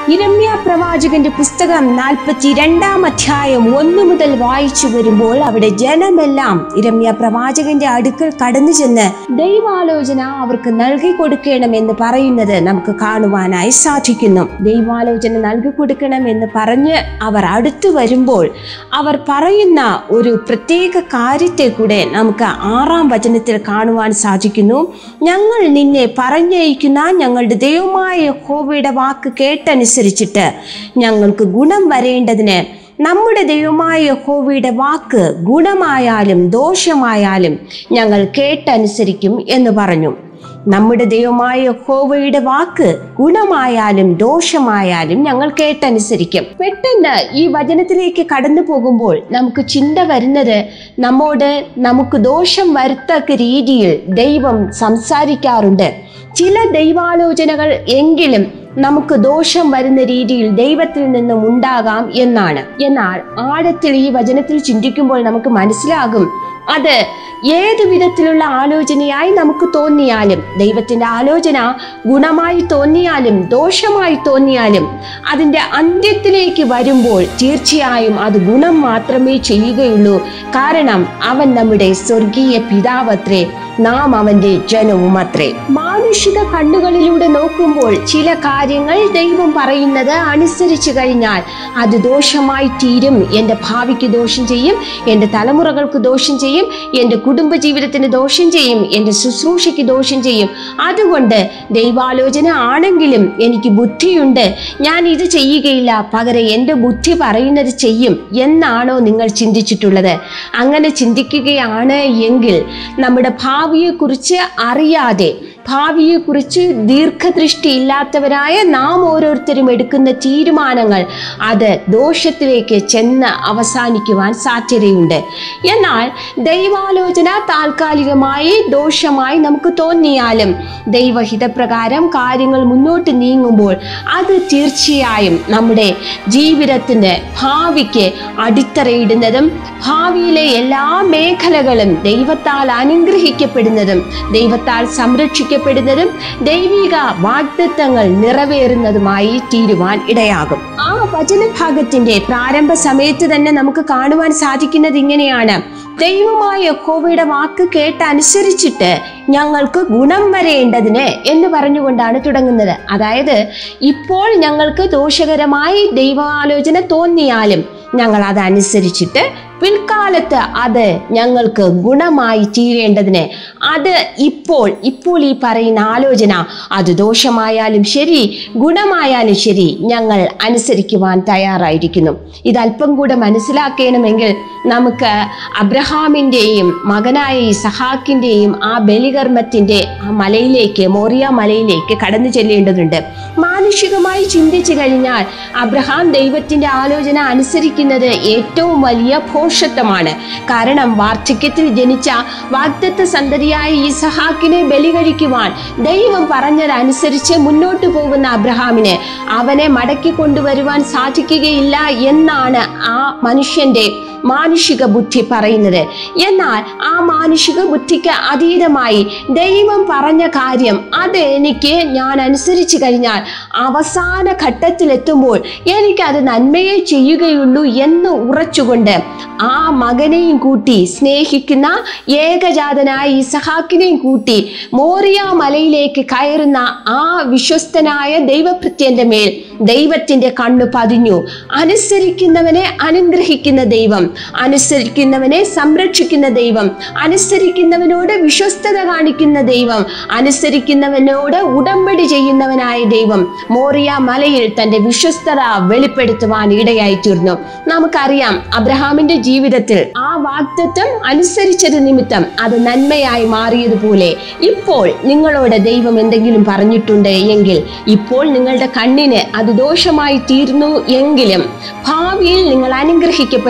ഇരമ്യ പ്രവാചകന്റെ പുസ്തകം നാൽപ്പത്തി രണ്ടാം അധ്യായം ഒന്നു മുതൽ വായിച്ചു വരുമ്പോൾ അവിടെ ജനമെല്ലാം ഇരമ്യ പ്രവാചകന്റെ അടുക്കൽ കടന്നു ചെന്ന് ദൈവാലോചന അവർക്ക് നൽകി കൊടുക്കണം എന്ന് പറയുന്നത് നമുക്ക് കാണുവാനായി സാധിക്കുന്നു ദൈവാലോചന നൽകി കൊടുക്കണം എന്ന് പറഞ്ഞ് അവർ അടുത്തു വരുമ്പോൾ അവർ പറയുന്ന ഒരു പ്രത്യേക കാര്യത്തെ കൂടെ നമുക്ക് ആറാം വചനത്തിൽ കാണുവാൻ സാധിക്കുന്നു ഞങ്ങൾ നിന്നെ പറഞ്ഞയക്കുന്ന ഞങ്ങളുടെ ദൈവമായ യഹോവയുടെ വാക്ക് കേട്ടനുസരിച്ചിട്ട് ഞങ്ങൾക്ക് ഗുണം വരേണ്ടതിന് നമ്മുടെ ദൈവമായ യഹോവയുടെ വാക്ക് ഗുണമായാലും ദോഷമായാലും ഞങ്ങൾ കേട്ടനുസരിക്കും എന്ന് പറഞ്ഞു നമ്മുടെ ദൈവമായ യഹോവയുടെ വാക്ക് ഗുണമായാലും ദോഷമായാലും ഞങ്ങൾ കേട്ടനുസരിക്കും പെട്ടെന്ന് ഈ വചനത്തിലേക്ക് കടന്നു പോകുമ്പോൾ നമുക്ക് ചിന്ത വരുന്നത് നമ്മോട് നമുക്ക് ദോഷം വരുത്തക്ക രീതിയിൽ ദൈവം സംസാരിക്കാറുണ്ട് ചില ദൈവാലോചനകൾ എങ്കിലും നമുക്ക് ദോഷം വരുന്ന രീതിയിൽ ദൈവത്തിൽ നിന്നും ഉണ്ടാകാം എന്നാണ് എന്നാൽ ആഴത്തിൽ ഈ വചനത്തിൽ ചിന്തിക്കുമ്പോൾ നമുക്ക് മനസ്സിലാകും അത് ഏതു വിധത്തിലുള്ള ആലോചനയായി നമുക്ക് തോന്നിയാലും ദൈവത്തിന്റെ ആലോചന ഗുണമായി തോന്നിയാലും ദോഷമായി തോന്നിയാലും അതിൻ്റെ അന്ത്യത്തിലേക്ക് വരുമ്പോൾ തീർച്ചയായും അത് ഗുണം മാത്രമേ ചെയ്യുകയുള്ളൂ കാരണം അവൻ നമ്മുടെ സ്വർഗീയ പിതാവത്രേ നാം അവന്റെ ജനവും അത്രേ മാനുഷിക കണ്ണുകളിലൂടെ നോക്കുമ്പോൾ ചില കാര്യങ്ങൾ ദൈവം പറയുന്നത് അനുസരിച്ചു കഴിഞ്ഞാൽ അത് ദോഷമായി തീരും എൻ്റെ ഭാവിക്ക് ദോഷം ചെയ്യും എൻ്റെ തലമുറകൾക്ക് ദോഷം ചെയ്യും എൻ്റെ കുടുംബ ജീവിതത്തിന് ദോഷം ചെയ്യും എൻ്റെ ശുശ്രൂഷയ്ക്ക് ദോഷം ചെയ്യും അതുകൊണ്ട് ദൈവാലോചന ആണെങ്കിലും എനിക്ക് ബുദ്ധിയുണ്ട് ഞാൻ ഇത് ചെയ്യുകയില്ല പകരം എൻ്റെ ബുദ്ധി പറയുന്നത് ചെയ്യും എന്നാണോ നിങ്ങൾ ചിന്തിച്ചിട്ടുള്ളത് അങ്ങനെ ചിന്തിക്കുകയാണ് എങ്കിൽ നമ്മുടെ ഭാവിയെക്കുറിച്ച് അറിയാതെ ഭാവിയെക്കുറിച്ച് ദീർഘദൃഷ്ടി ഇല്ലാത്തവരായ നാം ഓരോരുത്തരും എടുക്കുന്ന തീരുമാനങ്ങൾ അത് ദോഷത്തിലേക്ക് ചെന്ന് അവസാനിക്കുവാൻ സാധ്യതയുണ്ട് എന്നാൽ ദൈവാലോചന താൽക്കാലികമായി ദോഷമായി നമുക്ക് തോന്നിയാലും ദൈവഹിതപ്രകാരം കാര്യങ്ങൾ മുന്നോട്ട് നീങ്ങുമ്പോൾ അത് തീർച്ചയായും നമ്മുടെ ജീവിതത്തിൻ്റെ ഭാവിക്ക് അടിത്തറയിടുന്നതും ഭാവിയിലെ എല്ലാ മേഖലകളും ദൈവത്താൽ അനുഗ്രഹിക്കപ്പെടുന്നതും ദൈവത്താൽ സംരക്ഷിക്കപ്പെടുന്നതും ദൈവിക വാഗ്ദത്തങ്ങൾ നിറവേറുന്നതുമായി തീരുവാൻ ഇടയാകും ആ വചനഭാഗത്തിന്റെ പ്രാരംഭ സമയത്ത് തന്നെ നമുക്ക് കാണുവാൻ സാധിക്കുന്നത് ഇങ്ങനെയാണ് ദൈവമായ യഹോവയുടെ വാക്ക് കേട്ടനുസരിച്ചിട്ട് ഞങ്ങൾക്ക് ഗുണം വരേണ്ടതിന് എന്ന് പറഞ്ഞുകൊണ്ടാണ് തുടങ്ങുന്നത് അതായത് ഇപ്പോൾ ഞങ്ങൾക്ക് ദോഷകരമായി ദൈവാലോചന തോന്നിയാലും ഞങ്ങൾ അതനുസരിച്ചിട്ട് പിൽക്കാലത്ത് അത് ഞങ്ങൾക്ക് ഗുണമായി തീരേണ്ടതിന് അത് ഇപ്പോൾ ഇപ്പോൾ ഈ പറയുന്ന ആലോചന അത് ദോഷമായാലും ശരി ഗുണമായാലും ശരി ഞങ്ങൾ അനുസരിക്കുവാൻ തയ്യാറായിരിക്കുന്നു ഇത് അല്പം കൂടെ മനസ്സിലാക്കണമെങ്കിൽ നമുക്ക് അബ്രഹാമിൻ്റെയും മകനായ ഇസഹാക്കിൻ്റെയും ആ ബലികർമ്മത്തിൻ്റെ ആ മലയിലേക്ക് മോറിയ മലയിലേക്ക് കടന്നു ചെല്ലേണ്ടതുണ്ട് മാനുഷികമായി ചിന്തിച്ചു കഴിഞ്ഞാൽ അബ്രഹാം ദൈവത്തിൻ്റെ ആലോചന അനുസരിക്കുന്നത് ഏറ്റവും വലിയ ഭോഷത്വമാണ് കാരണം വാർദ്ധക്യത്തിൽ ജനിച്ച വാഗ്ദത്ത സന്തതിയായ ഇസഹാക്കിനെ ബലി കഴിക്കുവാൻ ദൈവം പറഞ്ഞതനുസരിച്ച് മുന്നോട്ട് പോകുന്ന അബ്രഹാമിന് അവനെ മടക്കി കൊണ്ടുവരുവാൻ സാധിക്കുകയില്ല എന്നാണ് ആ മനുഷ്യന്റെ മാനുഷിക ബുദ്ധി പറയുന്നത് എന്നാൽ ആ മാനുഷിക ബുദ്ധിക്ക് അതീതമായി ദൈവം പറഞ്ഞ കാര്യം അത് എനിക്ക് ഞാൻ അനുസരിച്ച് കഴിഞ്ഞാൽ അവസാന ഘട്ടത്തിലെത്തുമ്പോൾ എനിക്കത് നന്മയെ ചെയ്യുകയുള്ളൂ എന്ന് ഉറച്ചുകൊണ്ട് ആ മകനെയും കൂട്ടി സ്നേഹിക്കുന്ന ഏകജാതനായ ഇസഹാക്കിനെയും കൂട്ടി മോറിയ മലയിലേക്ക് കയറുന്ന ആ വിശ്വസ്തനായ ദൈവഭൃത്യന്റെ മേൽ ദൈവത്തിന്റെ കണ്ണു പതിഞ്ഞു അനുസരിക്കുന്നവനെ അനുഗ്രഹിക്കുന്ന ദൈവം അനുസരിക്കുന്നവനെ സംരക്ഷിക്കുന്ന ദൈവം അനുസരിക്കുന്നവനോട് വിശ്വസ്തത കാണിക്കുന്ന ദൈവം അനുസരിക്കുന്നവനോട് ഉടമ്പടി ചെയ്യുന്നവനായ ദൈവം മോറിയ മലയിൽ തന്റെ വിശ്വസ്തത വെളിപ്പെടുത്തുവാൻ ഇടയായി തീർന്നു നമുക്കറിയാം അബ്രഹാമിന്റെ ജീവിതത്തിൽ ആ വാഗ്ദത്വം അനുസരിച്ചത് നിമിത്തം അത് നന്മയായി മാറിയതുപോലെ ഇപ്പോൾ നിങ്ങളോട് ദൈവം എന്തെങ്കിലും പറഞ്ഞിട്ടുണ്ട് എങ്കിൽ ഇപ്പോൾ നിങ്ങളുടെ കണ്ണിന് അത് ദോഷമായി തീർന്നു എങ്കിലും ഭാവിയിൽ നിങ്ങൾ അനുഗ്രഹിക്കപ്പെടേണ്ടതിന്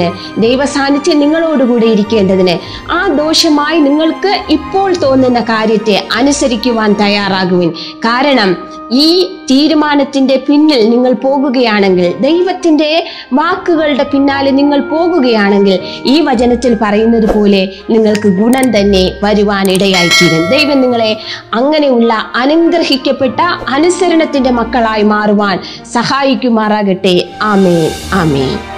ഇരിക്കേണ്ടതിന് ദൈവ സാന്നിധ്യം നിങ്ങളോടുകൂടെ ഇരിക്കേണ്ടതിന് ആ ദോഷമായി നിങ്ങൾക്ക് ഇപ്പോൾ തോന്നുന്ന കാര്യത്തെ അനുസരിക്കുവാൻ തയ്യാറാകുവിൻ കാരണം ഈ തീരുമാനത്തിന്റെ പിന്നിൽ നിങ്ങൾ പോകുകയാണെങ്കിൽ ദൈവത്തിന്റെ വാക്കുകളുടെ പിന്നാലെ നിങ്ങൾ പോകുകയാണെങ്കിൽ ഈ വചനത്തിൽ പറയുന്നത് പോലെ നിങ്ങൾക്ക് ഗുണം തന്നെ വരുവാൻ ഇടയായിത്തീരും ദൈവം നിങ്ങളെ അങ്ങനെയുള്ള അനുഗ്രഹിക്കപ്പെട്ട അനുസരണത്തിന്റെ മക്കളായി മാറുവാൻ സഹായിക്കുമാറാകട്ടെ ആമേ ആമേ